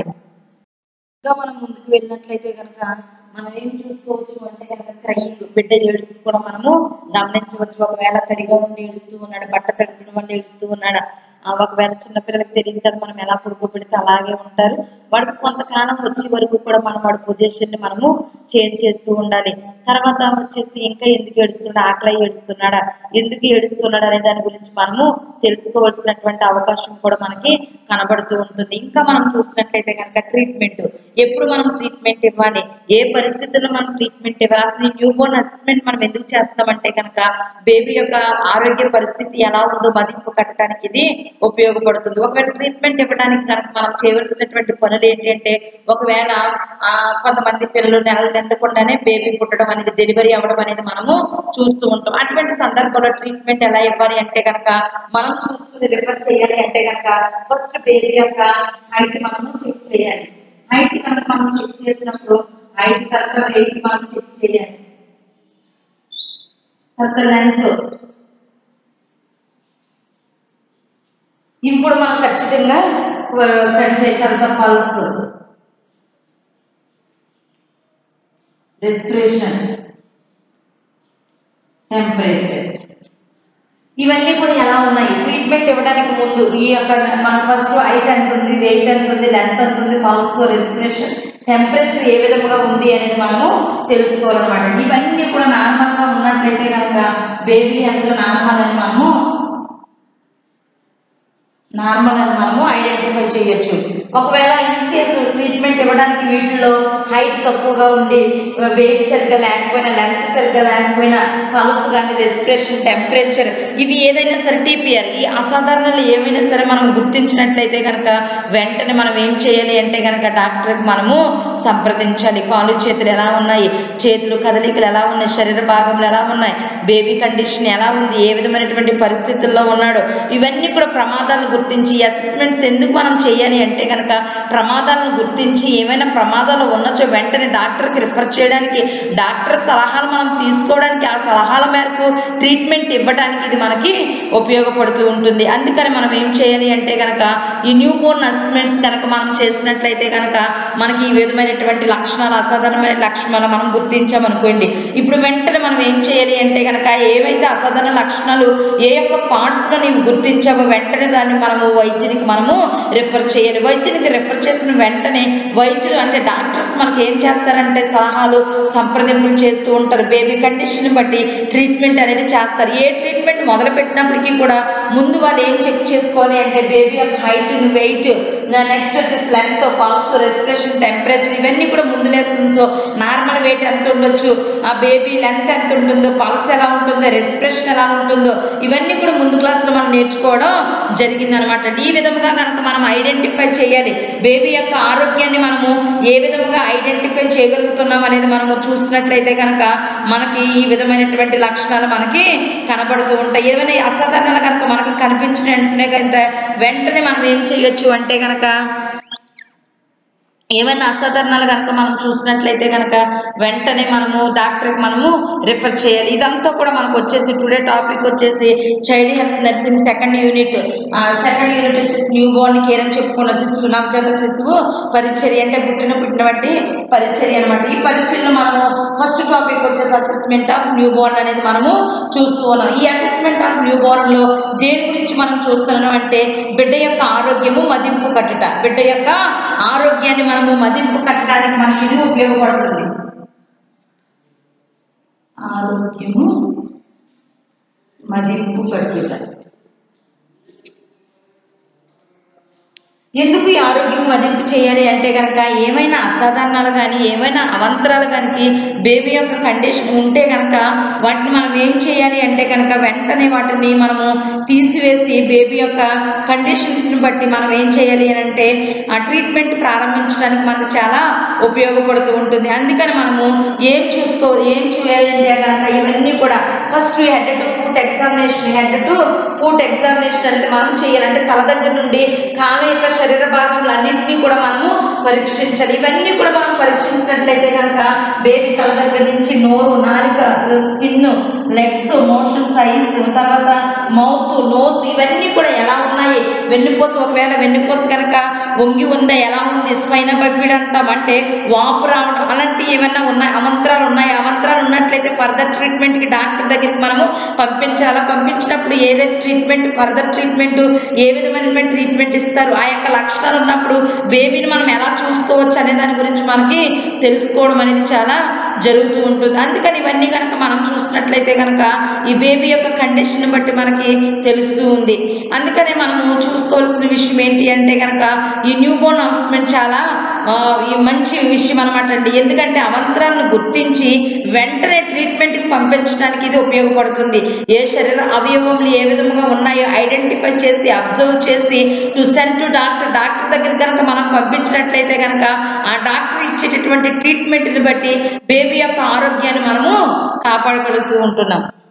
ఇంకా మనం ముందుకు వెళ్ళినట్లయితే కనుక మనం ఏం చూసుకోవచ్చు అంటే కనుక క్రయింగ్ బిడ్డ ఏడుపు కూడా మనము గమనించవచ్చు ఒకవేళ తడిగా ఉండి ఏడుస్తూ ఉన్నాడు బట్ట తడిచిన వండి ఏడుస్తూ ఉన్నాడు ఆ ఒకవేళ చిన్నపిల్లలకి తెలియదు కదా మనం ఎలా పడుకోబెడితే అలాగే ఉంటారు వాడికి కొంతకాలం వచ్చే వరకు కూడా మనం వాడి పొజిషన్ని మనము చేంజ్ చేస్తూ ఉండాలి తర్వాత వచ్చేసి ఇంకా ఎందుకు ఏడుస్తున్నాడు ఆకలి ఏడుస్తున్నాడా ఎందుకు ఏడుస్తున్నాడు అనే దాని గురించి మనము తెలుసుకోవాల్సినటువంటి అవకాశం కూడా మనకి కనబడుతూ ఉంటుంది ఇంకా మనం చూసినట్లయితే కనుక ట్రీట్మెంట్ ఎప్పుడు మనం ట్రీట్మెంట్ ఇవ్వాలి ఏ పరిస్థితుల్లో మనం ట్రీట్మెంట్ ఇవ్వాలి అసలు ఈ న్యూ బోర్న్ అసెస్మెంట్ మనం ఎందుకు చేస్తామంటే కనుక బేబీ యొక్క ఆరోగ్య పరిస్థితి ఎలా ఉందో మదింపు కట్టడానికి ఇది ఉపయోగపడుతుంది ఒకవేళ ట్రీట్మెంట్ ఇవ్వడానికి కనుక మనం చేయవలసినటువంటి పనులు ఏంటి అంటే ఒకవేళ ఆ, కొంతమంది పిల్లలు నెలలు నిండకుండానే బేబీ పుట్టడం అనేది డెలివరీ అవ్వడం అనేది మనము చూస్తూ ఉంటాం అటువంటి సందర్భంలో ట్రీట్మెంట్ ఎలా ఇవ్వాలి అంటే కనుక మనం చూసుకుని రిఫర్ చేయాలి అంటే కనుక ఫస్ట్ బేబీ యొక్క హైట్ మనము చెక్ చేయాలి హైట్ కనుక మనం చెక్ చేసినప్పుడు హైట్ తర్వాత వెయిట్ మనం చెక్ చేయాలి తర్వాత లెంత్ ఇప్పుడు మనం ఖచ్చితంగా కంచే తర్వాత పల్స్ రెస్పిరేషన్ టెంపరేచర్ ఇవన్నీ కూడా ఎలా ఉన్నాయి ట్రీట్మెంట్ ఇవ్వడానికి ముందు ఈ యొక్క మన ఫస్ట్ హైట్ ఎంత ఉంది వెయిట్ ఎంత ఉంది లెంత్ ఎంత ఉంది పల్స్ రెస్పిరేషన్ టెంపరేచర్ ఏ విధంగా ఉంది అనేది మనము తెలుసుకోవాలన్నమాట ఇవన్నీ కూడా నార్మల్గా ఉన్నట్లయితే కనుక బేబీ ఎంత నార్మల్ అని మనము నార్మల్ అని మనము ఐడెంటిఫై చేయొచ్చు ఒకవేళ ఇన్ కేసు ట్రీట్మెంట్ ఇవ్వడానికి వీటిల్లో హైట్ తక్కువగా ఉండి వెయిట్ సరిగ్గా లేకపోయినా లెంత్ సరిగ్గా లేకపోయినా పల్స్ కానీ రెస్పిరేషన్ టెంపరేచర్ ఇవి ఏదైనా సరే టీపీఆర్ ఈ అసాధారణలు ఏమైనా సరే మనం గుర్తించినట్లయితే కనుక వెంటనే మనం ఏం చేయాలి అంటే కనుక డాక్టర్కి మనము సంప్రదించాలి కాలు చేతులు ఎలా ఉన్నాయి చేతులు కదలికలు ఎలా ఉన్నాయి శరీర భాగములు ఎలా ఉన్నాయి బేబీ కండిషన్ ఎలా ఉంది ఏ విధమైనటువంటి పరిస్థితుల్లో ఉన్నాడు ఇవన్నీ కూడా ప్రమాదాలను గుర్తించి అసెస్మెంట్స్ ఎందుకు మనం చేయాలి అంటే కనుక ప్రమాదాలను గుర్తించి ఏమైనా ప్రమాదాలు ఉన్నచో వెంటనే డాక్టర్కి రిఫర్ చేయడానికి డాక్టర్ సలహాలు మనం తీసుకోవడానికి ఆ సలహాల మేరకు ట్రీట్మెంట్ ఇవ్వడానికి ఇది మనకి ఉపయోగపడుతూ ఉంటుంది అందుకని మనం ఏం చేయాలి అంటే కనుక ఈ న్యూ బోర్న్ అసెస్మెంట్స్ కనుక మనం చేసినట్లయితే కనుక మనకి ఈ విధమైనటువంటి లక్షణాలు అసాధారణమైన లక్షణాలు మనం గుర్తించామనుకోండి ఇప్పుడు వెంటనే మనం ఏం చేయాలి అంటే కనుక ఏవైతే అసాధారణ లక్షణాలు ఏ యొక్క పార్ట్స్లో నీవు గుర్తించావో వెంటనే దాన్ని మనము వైద్యునికి మనము రిఫర్ చేయాలి వైద్యునికి రిఫర్ చేసిన వెంటనే వైద్యులు అంటే డాక్టర్స్ మనకి ఏం చేస్తారంటే సలహాలు సంప్రదింపులు చేస్తూ ఉంటారు బేబీ కండిషన్ బట్టి ట్రీట్మెంట్ అనేది చేస్తారు ఏ ట్రీట్మెంట్ మొదలు పెట్టినప్పటికీ కూడా ముందు వాళ్ళు ఏం చెక్ చేసుకోవాలి అంటే బేబీ యొక్క హైట్ వెయిట్ నెక్స్ట్ వచ్చేసి లెంత్ పల్స్ రెస్పిరేషన్ టెంపరేచర్ ఇవన్నీ కూడా ముందు లేస్తుంది సో నార్మల్ వెయిట్ ఎంత ఉండొచ్చు ఆ బేబీ లెంత్ ఎంత ఉంటుందో పల్స్ ఎలా ఉంటుందో రెస్పిరేషన్ ఎలా ఉంటుందో ఇవన్నీ కూడా ముందు క్లాస్లో మనం నేర్చుకోవడం జరిగిందనమాట ఈ విధంగా కనుక మనం ఐడెంటిఫై చేయాలి బేబీ యొక్క ఆరోగ్యాన్ని మనము ఏ విధంగా ఐడెంటిఫై చేయగలుగుతున్నాం అనేది మనము చూసినట్లయితే కనుక మనకి ఈ విధమైనటువంటి లక్షణాలు మనకి కనబడుతూ ఉంటాయి ఏమైనా అసాధారణాలు కనుక మనకి కనిపించిన వెంటనే కనుక వెంటనే మనం ఏం చేయొచ్చు అంటే కనుక ఏమైనా అసాధారణాలు కనుక మనం చూసినట్లయితే కనుక వెంటనే మనము డాక్టర్కి మనము రిఫర్ చేయాలి ఇదంతా కూడా మనకు వచ్చేసి టుడే టాపిక్ వచ్చేసి child health nursing second unit second unit వచ్చేసి న్యూ బోర్న్ కేర్ అని చెప్పుకున్న శిశువు నవజాత శిశువు పరిచర్య అంటే పుట్టిన పుట్టినటువంటి పరిచర్య అనమాట ఈ పరిచర్యలో మనము ఫస్ట్ టాపిక్ వచ్చేసి అసెస్మెంట్ ఆఫ్ న్యూ బోర్న్ అనేది మనము చూస్తూ ఉన్నాం ఈ అసెస్మెంట్ ఆఫ్ న్యూ బోర్న్ లో దేని గురించి మనం చూస్తున్నాం అంటే బిడ్డ యొక్క ఆరోగ్యము మదింపు కట్టుట బిడ్డ యొక్క ఆరోగ్యాన్ని మనము మదింపు కట్టడానికి మనకి ఇది ఉపయోగపడుతుంది ఆరోగ్యము మదింపు కట్టుట ఎందుకు ఈ ఆరోగ్యం మదింపు చేయాలి అంటే కనుక ఏమైనా అసాధారణాలు కానీ ఏమైనా అవంతరాలు కనుక బేబీ యొక్క కండిషన్ ఉంటే కనుక వాటిని మనం ఏం చేయాలి అంటే కనుక వెంటనే వాటిని మనము తీసివేసి బేబీ యొక్క కండిషన్స్ని బట్టి మనం ఏం చేయాలి అని అంటే ఆ ట్రీట్మెంట్ ప్రారంభించడానికి మనకు చాలా ఉపయోగపడుతూ ఉంటుంది అందుకని మనము ఏం చూసుకో ఏం చేయాలి అంటే కనుక ఇవన్నీ కూడా first head to foot examination head to foot examination అనేది మనం చేయాలి అంటే తల దగ్గర నుండి కాళ్ళ యొక్క శరీర భాగములన్నింటినీ కూడా మనము పరీక్షించాలి ఇవన్నీ కూడా మనం పరీక్షించినట్లయితే కనుక బేబీ తల దగ్గర నుంచి నోరు నాలిక స్కిన్ లెగ్స్ మోషన్ సైజ్ తర్వాత మౌత్ నోస్ ఇవన్నీ కూడా ఎలా ఉన్నాయి వెన్నుపూస ఒకవేళ వెన్నుపూస కనుక వంగి ఉందా ఎలా ఉంది స్పైన బఫీడ్ అంటాం అంటే వాపు రావడం అలాంటి ఏమైనా ఉన్నాయి అమంత్రాలు ఉన్నాయి అమంత్రాలు ఉన్నట్లయితే లేకపోతే ఫర్దర్ ట్రీట్మెంట్కి డాక్టర్ దగ్గరికి మనము పంపించాలా పంపించినప్పుడు ఏదైతే ట్రీట్మెంట్ ఫర్దర్ ట్రీట్మెంట్ ఏ విధమైన ట్రీట్మెంట్ ఇస్తారు ఆ యొక్క లక్షణాలు ఉన్నప్పుడు బేబీని మనం ఎలా చూసుకోవచ్చు అనే దాని గురించి మనకి తెలుసుకోవడం అనేది చాలా జరుగుతూ ఉంటుంది అందుకని ఇవన్నీ కనుక మనం చూసినట్లయితే కనుక ఈ బేబీ యొక్క కండిషన్ బట్టి మనకి తెలుస్తూ ఉంది అందుకనే మనము చూసుకోవాల్సిన విషయం ఏంటి అంటే కనుక ఈ న్యూ బోర్న్ హౌస్మెంట్ చాలా ఆ, ఈ మంచి విషయం అనమాట అండి ఎందుకంటే అవంతరాలను గుర్తించి వెంటనే ట్రీట్మెంట్కి పంపించడానికి ఇది ఉపయోగపడుతుంది ఏ శరీర అవయవములు ఏ విధంగా ఉన్నాయో ఐడెంటిఫై చేసి అబ్జర్వ్ చేసి to send to doctor doctor దగ్గర కనుక మనం పంపించినట్లయితే కనుక ఆ డాక్టర్ ఇచ్చేటటువంటి ట్రీట్మెంట్ని బట్టి బేబీ యొక్క ఆరోగ్యాన్ని మనము కాపాడగలుగుతూ ఉంటున్నాం